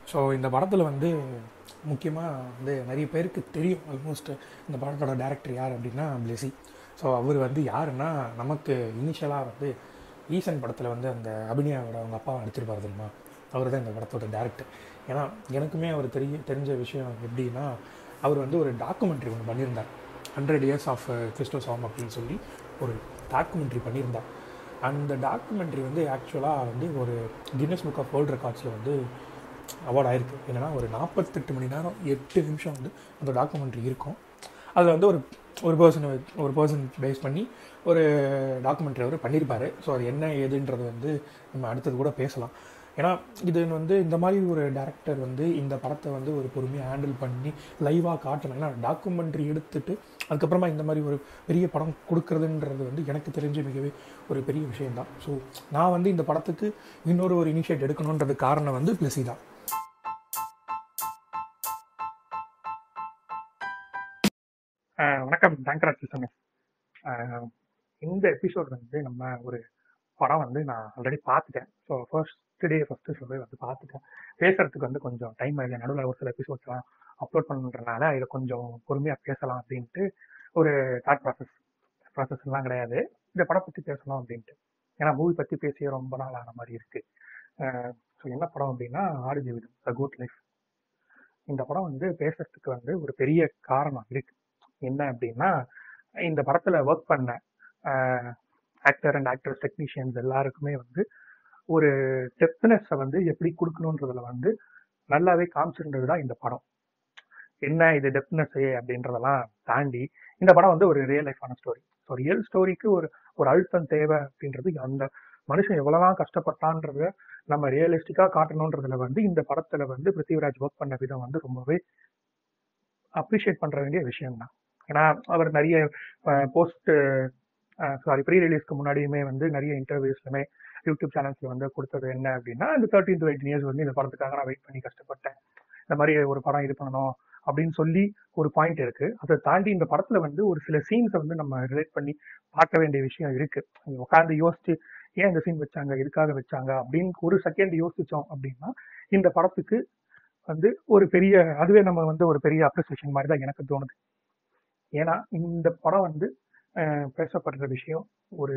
so இந்த படத்தில் வந்து முக்கியமாக வந்து நிறைய பேருக்கு தெரியும் ஆல்மோஸ்ட் இந்த படத்தோட டேரக்டர் யார் அப்படின்னா பிளெஸி ஸோ அவர் வந்து யாருன்னா நமக்கு இனிஷியலாக வந்து ஈசன் படத்தில் வந்து அந்த அபிநயாவோட அவங்க அப்பாவை நடிச்சிருப்பார் தெரியுமா அவர் தான் இந்த படத்தோட டேரக்டர் ஏன்னா எனக்குமே அவர் தெரிய தெரிஞ்ச விஷயம் எப்படின்னா அவர் வந்து ஒரு டாக்குமெண்ட்ரி ஒன்று பண்ணியிருந்தார் hundred years of Chrysostom அப்படின்னு சொல்லி ஒரு டாக்குமெண்ட்ரி பண்ணியிருந்தார் அந்த டாக்குமெண்ட்ரி வந்து ஆக்சுவலாக வந்து ஒரு கின்னஸ் புக் ஆஃப் வேர்ல்ட் ரெக்கார்ட்ஸில் வந்து அவார்ட் ஆயிருக்கு என்னென்னா ஒரு நாற்பத்தெட்டு மணி நேரம் எட்டு நிமிஷம் வந்து அந்த டாக்குமெண்ட்ரி இருக்கும் அதில் வந்து ஒரு ஒரு பர்சன் ஒரு பர்சன் பேஸ் பண்ணி ஒரு டாக்குமெண்ட்ரி அவர் பண்ணியிருப்பார் ஸோ அது என்ன ஏதுன்றது வந்து நம்ம அடுத்தது கூட பேசலாம் ஏன்னா இது வந்து இந்த மாதிரி ஒரு டேரக்டர் வந்து இந்த படத்தை வந்து ஒரு பொறுமையாக ஹேண்டில் பண்ணி லைவாக காட்டணும் ஏன்னா டாக்குமெண்ட்ரி எடுத்துட்டு அதுக்கப்புறமா இந்த மாதிரி ஒரு பெரிய படம் கொடுக்குறதுன்றது வந்து எனக்கு தெரிஞ்ச மிகவே ஒரு பெரிய விஷயம்தான் ஸோ நான் வந்து இந்த படத்துக்கு இன்னொரு ஒரு இனிஷியேட் எடுக்கணுன்றது காரணம் வந்து பிளஸி தான் ஆஹ் வணக்கம் தேங்க்ராஜ் கிருஷ்ணன் இந்த எபிசோட் வந்து நம்ம ஒரு படம் வந்து நான் ஆல்ரெடி பார்த்துட்டேன் ஸோ ஃபர்ஸ்ட் டே ஃபர்ஸ்ட் ஷோவே வந்து பார்த்துட்டேன் பேசுறதுக்கு வந்து கொஞ்சம் டைம் இல்லை நடுவில் ஒரு சில எபிசோட்ஸ்லாம் அப்லோட் பண்ணுறதுனால இதை கொஞ்சம் பொறுமையாக பேசலாம் அப்படின்ட்டு ஒரு தாட் ப்ராசஸ் ப்ராசஸ்லாம் கிடையாது இந்த படம் பற்றி பேசலாம் அப்படின்ட்டு ஏன்னா மூவி பற்றி பேசிய ரொம்ப நாள் ஆன மாதிரி இருக்கு ஸோ என்ன படம் அப்படின்னா ஆடு ஜீவிதம் த குட் லைஃப் இந்த படம் வந்து பேசுறதுக்கு வந்து ஒரு பெரிய காரணம் இருக்கு என்ன அப்படின்னா இந்த படத்துல ஒர்க் பண்ண ஆக்டர் அண்ட் ஆக்டர்ஸ் டெக்னீஷியன்ஸ் எல்லாருக்குமே வந்து ஒரு டெப்த்னஸை வந்து எப்படி கொடுக்கணுன்றதுல வந்து நல்லாவே காமிச்சிருந்தது தான் இந்த படம் என்ன இது டெப்த்னஸ் அப்படின்றதெல்லாம் தாண்டி இந்த படம் வந்து ஒரு ரியல் லைஃபான ஸ்டோரி ஸோ ரியல் ஸ்டோரிக்கு ஒரு ஒரு அழுத்தம் தேவை அப்படின்றது அந்த மனுஷன் எவ்வளவுதான் கஷ்டப்பட்டான்றத நம்ம ரியலிஸ்டிக்கா காட்டணுன்றதுல வந்து இந்த படத்துல வந்து பிருத்திவிராஜ் ஒர்க் பண்ண விதம் வந்து ரொம்பவே அப்ரிஷியேட் பண்ற வேண்டிய விஷயம் தான் ஏன்னா அவர் நிறைய போஸ்ட் சாரி ப்ரீ ரிலீஸ்க்கு முன்னாடியுமே வந்து நிறைய இன்டர்வியூஸ்லுமே யூடியூப் சேனல்ஸ்ல வந்து கொடுத்தது என்ன அப்படின்னா இந்த தேர்ட்டின் டு எயிட்டின் இயர்ஸ் வந்து இந்த படத்துக்காக நான் வெயிட் பண்ணி கஷ்டப்பட்டேன் இந்த மாதிரி ஒரு படம் இது பண்ணணும் அப்படின்னு சொல்லி ஒரு பாயிண்ட் இருக்கு அதை தாண்டி இந்த படத்துல வந்து ஒரு சில சீன்ஸை வந்து நம்ம ரிலேட் பண்ணி பார்க்க வேண்டிய விஷயம் இருக்கு உட்காந்து யோசிச்சு ஏன் இந்த சீன் வச்சாங்க எதுக்காக வச்சாங்க அப்படின்னு ஒரு செகண்ட் யோசிச்சோம் அப்படின்னா இந்த படத்துக்கு வந்து ஒரு பெரிய அதுவே நம்ம வந்து ஒரு பெரிய அப்ரிசியேஷன் மாதிரி தான் எனக்கு தோணுது ஏன்னா இந்த படம் வந்து பேசப்படுற விஷயம் ஒரு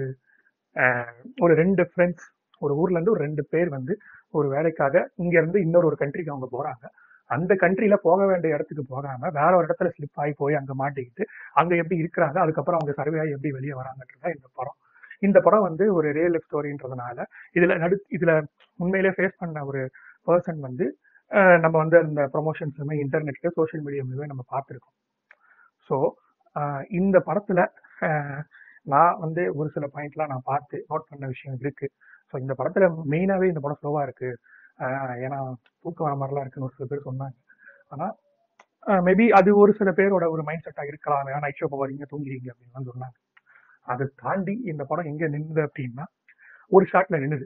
ஒரு ரெண்டு ஃப்ரெண்ட்ஸ் ஒரு ஊர்ல இருந்து ஒரு ரெண்டு பேர் வந்து ஒரு வேலைக்காக இங்க இருந்து இன்னொரு ஒரு கண்ட்ரிக்கு அவங்க போறாங்க அந்த கண்ட்ரில போக வேண்டிய இடத்துக்கு போகாம வேற ஒரு இடத்துல ஸ்லிப் ஆகி போய் அங்க மாட்டிக்கிட்டு அங்க எப்படி இருக்கிறாங்க அதுக்கப்புறம் அவங்க சர்வே ஆகி எப்படி வெளியே வராங்கன்றதா இந்த படம் இந்த படம் வந்து ஒரு ரியல் லைஃப் ஸ்டோரின்றதுனால இதுல நடு இதுல உண்மையிலே ஃபேஸ் பண்ண ஒரு பர்சன் வந்து நம்ம வந்து அந்த ப்ரொமோஷன்ஸ்லுமே இன்டர்நெட்ல சோஷியல் மீடியாவிலுமே நம்ம பார்த்துருக்கோம் ஸோ இந்த படத்துல நான் வந்து ஒரு சில பாயிண்ட்லாம் நான் பார்த்து நோட் பண்ண விஷயம் இருக்கு ஸோ இந்த படத்துல மெயினாவே இந்த படம் ஸ்லோவா இருக்கு ஏன்னா தூக்கம் வர மாதிரிலாம் இருக்குன்னு ஒரு சில பேர் சொன்னாங்க ஆனா மேபி அது ஒரு சில பேரோட ஒரு மைண்ட் செட்டா இருக்கலாம் ஏன்னா நைட் ஷோ போவீங்க தூங்குறீங்க அப்படின்னு சொன்னாங்க அதை தாண்டி இந்த படம் எங்க நின்றுது அப்படின்னா ஒரு ஷாட்ல நின்றுது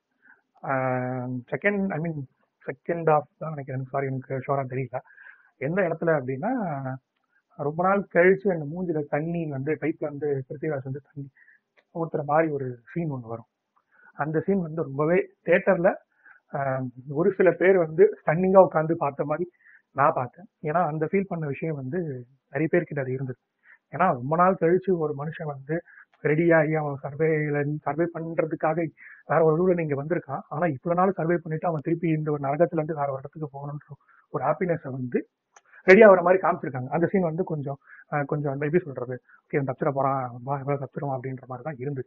second I mean second half தான் நினைக்கிறேன் சாரி எனக்கு ஷோரா தெரியல எந்த இடத்துல அப்படின்னா ரொம்ப நாள் கழிச்சு அந்த மூஞ்சில தண்ணி வந்து பைப்ல வந்து பிருத்திவிராஜ் வந்து தண்ணி ஊத்துற மாதிரி ஒரு சீன் ஒன்று வரும் அந்த சீன் வந்து ரொம்பவே தேட்டர்ல ஒரு சில பேர் வந்து ஸ்டன்னிங்கா உட்காந்து பார்த்த மாதிரி நான் பார்த்தேன் ஏன்னா அந்த ஃபீல் பண்ண விஷயம் வந்து நிறைய பேர்கிட்ட அது இருந்தது ஏன்னா ரொம்ப நாள் கழிச்சு ஒரு மனுஷன் வந்து ரெடியாகி அவன் சர்வேல சர்வே பண்றதுக்காக வேற ஒரு ஊர்ல நீங்க வந்திருக்கான் ஆனா இவ்வளவு நாள் சர்வே பண்ணிட்டு அவன் திருப்பி இந்த ஒரு நரகத்துல இருந்து வேற ஒரு இடத்துக்கு போகணுன்ற ஒரு ஹாப்பினஸை வந்து ரெடி ஆகிற மாதிரி காமிச்சிருக்காங்க அந்த சீன் வந்து கொஞ்சம் கொஞ்சம் அந்த எப்படி சொல்றது ஓகே தப்பிச்சிட போறான் வா எவ்வளவு தப்பிச்சிடும் அப்படின்ற மாதிரி தான் இருந்தது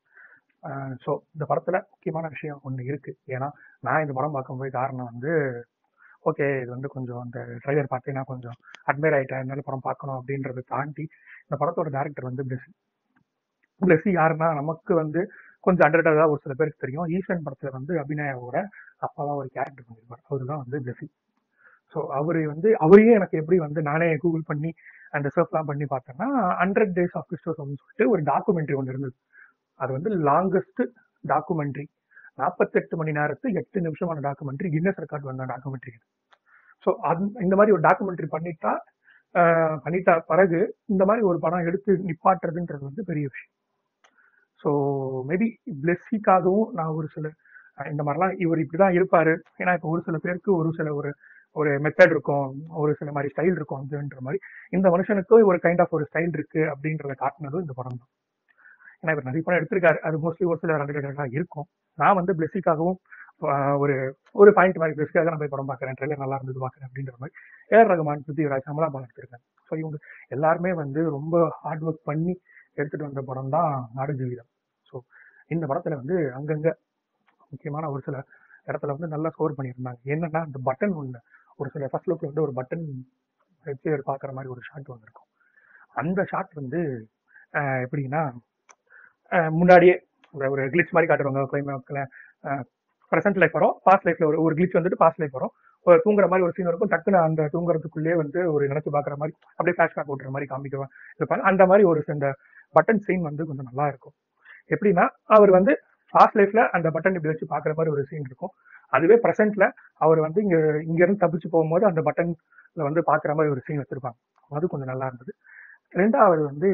ஸோ இந்த படத்துல முக்கியமான விஷயம் ஒன்று இருக்கு ஏன்னா நான் இந்த படம் பார்க்கும்போது காரணம் வந்து ஓகே இது வந்து கொஞ்சம் அந்த ட்ரைலர் பார்த்து நான் கொஞ்சம் அட்மையர் ஆயிட்டேன் என்னால படம் பார்க்கணும் அப்படின்றத தாண்டி இந்த படத்தோட டேரக்டர் வந்து பிளஸி பிளஸி யாருன்னா நமக்கு வந்து கொஞ்சம் அண்டர்டா ஒரு சில பேருக்கு தெரியும் ஈஸ்வரன் படத்துல வந்து அபிநயாவோட அப்பாவா ஒரு கேரக்டர் பண்ணியிருப்பார் அவரு தான் வந்து பிளஸி ஸோ அவரு வந்து அவரையே எனக்கு எப்படி வந்து நானே கூகுள் பண்ணி அந்த சர்ஃப்லாம் பண்ணி பார்த்தேன்னா ஹண்ட்ரட் டேஸ் ஆஃப் கிறிஸ்டோஸ் அப்படின்னு சொல்லிட்டு ஒரு டாக்குமெண்ட்ரி ஒன்று இருந்தது அது வந்து லாங்கஸ்ட் டாக்குமெண்ட்ரி நாற்பத்தெட்டு மணி நேரத்து எட்டு நிமிஷமான டாக்குமெண்ட்ரி கின்னஸ் ரெக்கார்ட் வந்த டாக்குமெண்ட்ரி இது ஸோ அது இந்த மாதிரி ஒரு டாக்குமெண்ட்ரி பண்ணிட்டா பண்ணிட்டா பிறகு இந்த மாதிரி ஒரு படம் எடுத்து நிப்பாட்டுறதுன்றது வந்து பெரிய விஷயம் ஸோ மேபி பிளெஸ்ஸிக்காகவும் நான் ஒரு சில அஹ் இந்த மாதிரிலாம் இவர் இப்படிதான் இருப்பாரு ஏன்னா இப்போ ஒரு சில பேருக்கு ஒரு சில ஒரு ஒரு மெத்தட் இருக்கும் ஒரு சில மாதிரி ஸ்டைல் இருக்கும் அதுன்ற மாதிரி இந்த மனுஷனுக்கு ஒரு கைண்ட் ஆஃப் ஒரு ஸ்டைல் இருக்கு அப்படின்றத காட்டினதும் இந்த படம் தான் ஏன்னா இவர் நிறைய படம் எடுத்திருக்காரு அது மோஸ்ட்லி ஒரு சில ரெண்டு இருக்கும் நான் வந்து பிளெஸிக்காகவும் ஒரு ஒரு பாயிண்ட் மாதிரி பிளெஸிக்காக நான் போய் படம் பார்க்குறேன் ட்ரெயிலர் நல்லா இருந்தது பார்க்குறேன் அப்படின்ற மாதிரி ஏஆர் ரகுமான் பிருத்திவிராஜ் அமலா பால் எடுத்திருக்காங்க ஸோ இவங்க எல்லாருமே வந்து ரொம்ப ஹார்ட் ஒர்க் பண்ணி எடுத்துட்டு வந்த படம் தான் நாடு ஜீவிதம் ஸோ இந்த படத்துல வந்து அங்கங்க முக்கியமான ஒரு சில இடத்துல வந்து நல்லா ஸ்கோர் பண்ணியிருந்தாங்க என்னன்னா அந்த பட்டன் ஒன்று ஒரு சில ஃபர்ஸ்ட் லுக்ல வந்து ஒரு பட்டன் வச்சு பார்க்குற மாதிரி ஒரு ஷாட் ஒன்று இருக்கும் அந்த ஷாட் வந்து அஹ், எப்படின்னா அஹ், முன்னாடியே ஒரு- ஒரு கிளிச் மாதிரி காட்டுவாங்க கிளைமேக்ல ப்ரெசென்ட் லைஃப் வரும் பாஸ்ட் லைஃப்ல ஒரு ஒரு கிளிச் வந்துட்டு பாஸ்ட் லைஃப் வரும் ஒரு தூங்குற மாதிரி ஒரு சீன் இருக்கும் டக்குன்னு அந்த தூங்குறதுக்குள்ளேயே வந்து ஒரு நினைச்சு பார்க்குற மாதிரி அப்படியே ஃபிளாஷ்பேக் ஓட்டுற மாதிரி காமிக்க இருப்பாங்க அந்த மாதிரி ஒரு இந்த பட்டன் சீன் வந்து கொஞ்சம் நல்லா இருக்கும் எப்படின்னா அவர் வந்து பாஸ்ட் லைஃப்ல அந்த பட்டன் இப்படி வச்சு பார்க்குற மாதிரி ஒரு சீன் இருக்கும் அதுவே ப்ரெசென்ட்ல அவர் வந்து இங்க இங்க இருந்து தப்பிச்சு போகும்போது அந்த பட்டன்ல வந்து பார்க்குற மாதிரி ஒரு சீன் வச்சிருப்பாங்க அது கொஞ்சம் நல்லா இருந்தது ரெண்டாவது வந்து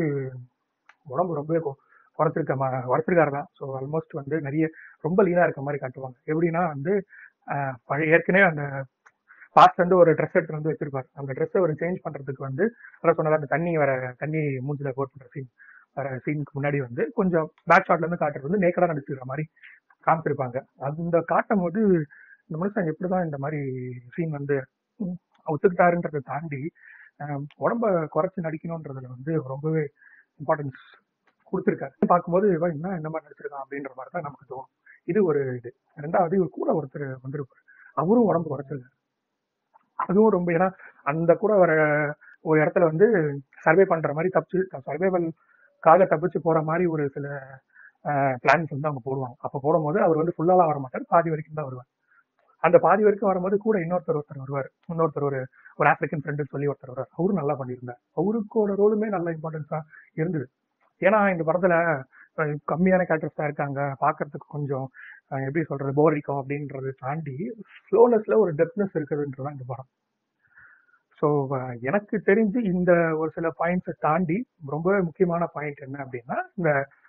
உடம்பு ரொம்பவே கொ- குறைச்சிருக்க மா குறைச்சிருக்காரு தான் ஸோ ஆல்மோஸ்ட் வந்து நிறைய ரொம்ப லீனா இருக்க மாதிரி காட்டுவாங்க எப்படின்னா வந்து ஆஹ், பழைய ஏற்கனவே அந்த பாஸ்ட் வந்து ஒரு ட்ரெஸ் எடுத்து வந்து வச்சிருப்பாரு அந்த ட்ரெஸ்ஸை ஒரு சேஞ்ச் பண்றதுக்கு வந்து அதான் சொன்னதா அந்த தண்ணி வர தண்ணி மூஞ்சில போட் பண்ற சீன் வர சீனுக்கு முன்னாடி வந்து கொஞ்சம் பேக் ஷாட்ல இருந்து காட்டுறது வந்து நேக்கடா நடிச்சுக்கிற மாதிரி காமிச்சிருப்பாங்க அந்த காட்டும் போது இந்த மனுஷன் எப்படிதான் இந்த மாதிரி சீன் வந்து ம், ஒத்துக்கிட்டாருன்றதை தாண்டி ஆஹ், உடம்ப குறைச்சு நடிக்கணுன்றதுல வந்து ரொம்பவே இம்பார்ட்டன்ஸ் கொடுத்துருக்காரு பார்க்கும்போது இவன் என்ன இந்த மாதிரி நடிச்சிருக்கான் அப்படின்ற மாதிரி தான் நமக்கு தோணும் இது ஒரு இது ரெண்டாவது இவர் கூட ஒருத்தர் வந்திருப்பாரு அவரும் உடம்பு குறைச்சிருக்காரு அதுவும் ரொம்ப ஏன்னா அந்த கூட வர ஒரு இடத்துல வந்து சர்வே பண்ற மாதிரி தப்பிச்சு சர்வைவல்காக தப்பிச்சு போற மாதிரி ஒரு சில பிளான்ஸ் வந்து அவங்க போடுவாங்க அப்ப போடும்போது அவர் வந்து ஃபுல்லாலாம் வர மாட்டார் பாதி வரைக்கும் தான் வருவார் அந்த பாதி வரைக்கும் வரும்போது கூட இன்னொருத்தர் ஒருத்தர் வருவார் இன்னொருத்தர் ஒரு ஒரு ஆப்பிரிக்கன் ஃப்ரெண்டுன்னு சொல்லி ஒருத்தர் வருவார் அவரும் நல்லா பண்ணியிருந்தார் அவருக்கோட ரோலுமே நல்ல இம்பார்ட்டன்ஸா இருந்தது ஏன்னா இந்த படத்துல அஹ், கம்மியான கேரக்டர்ஸ் தான் இருக்காங்க பார்க்கறதுக்கு கொஞ்சம் அஹ், எப்படி சொல்றது போர் அடிக்கும் அப்படின்றத தாண்டி ஸ்லோனஸ்ல ஒரு டெப்னஸ் இருக்குதுன்றதான் இந்த படம் ஸோ எனக்கு தெரிஞ்சு இந்த ஒரு சில பாயிண்ட்ஸை தாண்டி ரொம்ப முக்கியமான பாயிண்ட் என்ன அப்படின்னா இந்த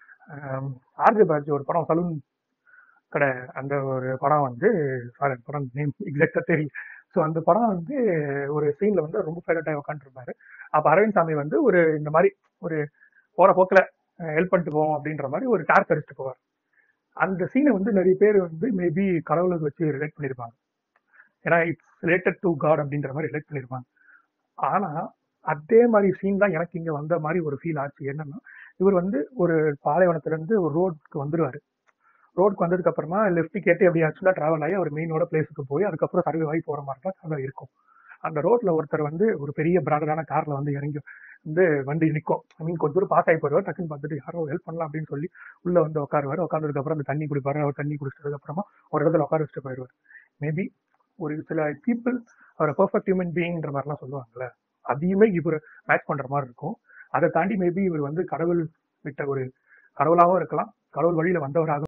ஆர்ஜே பாஜ் ஒரு படம் சலூன் கடை அந்த ஒரு படம் வந்து சாரி படம் நேம் எக்ஸாக்டா தெரியும் ஸோ அந்த படம் வந்து ஒரு சீன்ல வந்து ரொம்ப ஃபேவரட் ஆகி உட்காந்துருப்பாரு அப்ப அரவிந்த் சாமி வந்து ஒரு இந்த மாதிரி ஒரு போற போக்குல ஹெல்ப் பண்ணிட்டு போவோம் அப்படின்ற மாதிரி ஒரு டார்ச் அடிச்சுட்டு போவார் அந்த சீனை வந்து நிறைய பேர் வந்து மேபி கடவுளுக்கு வச்சு ரிலேட் பண்ணியிருப்பாங்க ஏன்னா இட்ஸ் ரிலேட்டட் டு காட் அப்படின்ற மாதிரி ரிலேட் பண்ணியிருப்பாங்க ஆனா அதே மாதிரி சீன் தான் எனக்கு இங்க வந்த மாதிரி ஒரு ஃபீல் ஆச்சு என்னன்னா இவர் வந்து ஒரு பாலைவனத்துல இருந்து ஒரு ரோடுக்கு வந்துருவாரு ரோடுக்கு வந்ததுக்கு அப்புறமா லெஃப்ட் கேட்டு அப்படி ஆக்சுவலா டிராவல் ஆகி அவர் மெயினோட பிளேஸுக்கு போய் அதுக்கப்புறம் சர்வே ஆகி போற மாதிரி தான் கதை இருக்கும் அந்த ரோட்ல ஒருத்தர் வந்து ஒரு பெரிய பிராண்டடான கார்ல வந்து இறங்கி வந்து வண்டி நிற்கும் ஐ மீன் கொஞ்சம் தூரம் பாஸ் ஆகி போயிடுவார் டக்குன்னு பார்த்துட்டு யாரோ ஹெல்ப் பண்ணலாம் அப்படின்னு சொல்லி உள்ள வந்து உட்காருவார் உட்காந்ததுக்கு அப்புறம் அந்த தண்ணி குடிப்பாரு அவர் தண்ணி குடிச்சதுக்கு அப்புறமா ஒரு இடத்துல உட்கார வச்சுட்டு போயிடுவார் மேபி ஒரு சில பீப்புள் அவரை பெர்ஃபெக்ட் ஹியூமன் பீயிங்ன்ற மாதிரிலாம் சொல்லுவாங்கல்ல அதையுமே இவர் மேட்ச் பண்ற மாதிரி இருக்கும் அதை தாண்டி மேபி இவர் வந்து கடவுள் விட்ட ஒரு கடவுளாகவும் இருக்கலாம் கடவுள் வழியில வந்தவராக